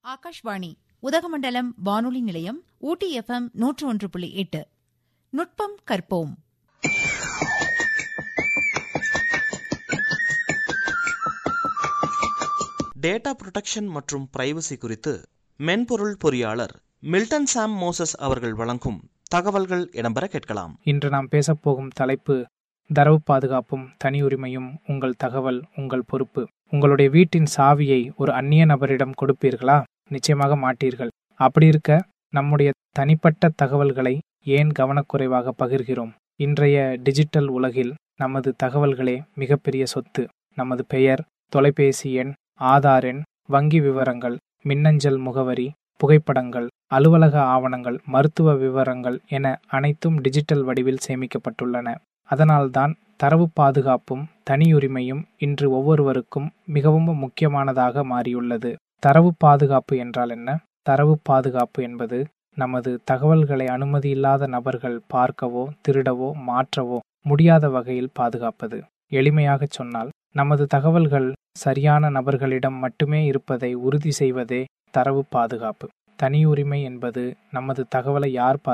ஆகாஷ்வாணி உதகமண்டலம் வானொலி நிலையம் ஊட்டி எஃப்எம் நூற்று ஒன்று புள்ளி எட்டு நுட்பம் கற்போம் டேட்டா புரொடெக்ஷன் மற்றும் பிரைவசி குறித்து மென்பொருள் பொறியாளர் மில்டன் சாம் மோசஸ் அவர்கள் வழங்கும் தகவல்கள் இடம்பெற கேட்கலாம் இன்று நாம் பேசப்போகும் தலைப்பு தரவு பாதுகாப்பும் தனியுரிமையும் உங்கள் தகவல் உங்கள் பொறுப்பு உங்களுடைய வீட்டின் சாவியை ஒரு அந்நிய நபரிடம் கொடுப்பீர்களா நிச்சயமாக மாட்டீர்கள் அப்படி இருக்க நம்முடைய தனிப்பட்ட தகவல்களை ஏன் கவனக்குறைவாக பகிர்கிறோம் இன்றைய டிஜிட்டல் உலகில் நமது தகவல்களே மிகப்பெரிய சொத்து நமது பெயர் தொலைபேசி எண் ஆதார் எண் வங்கி விவரங்கள் மின்னஞ்சல் முகவரி புகைப்படங்கள் அலுவலக ஆவணங்கள் மருத்துவ விவரங்கள் என அனைத்தும் டிஜிட்டல் வடிவில் சேமிக்கப்பட்டுள்ளன அதனால்தான் தரவு பாதுகாப்பும் தனியுரிமையும் இன்று ஒவ்வொருவருக்கும் மிகவும் முக்கியமானதாக மாறியுள்ளது தரவு பாதுகாப்பு என்றால் என்ன தரவு பாதுகாப்பு என்பது நமது தகவல்களை அனுமதியில்லாத நபர்கள் பார்க்கவோ திருடவோ மாற்றவோ முடியாத வகையில் பாதுகாப்பது எளிமையாகச் சொன்னால் நமது தகவல்கள் சரியான நபர்களிடம் மட்டுமே இருப்பதை உறுதி செய்வதே தரவு பாதுகாப்பு தனியுரிமை என்பது நமது தகவலை யார்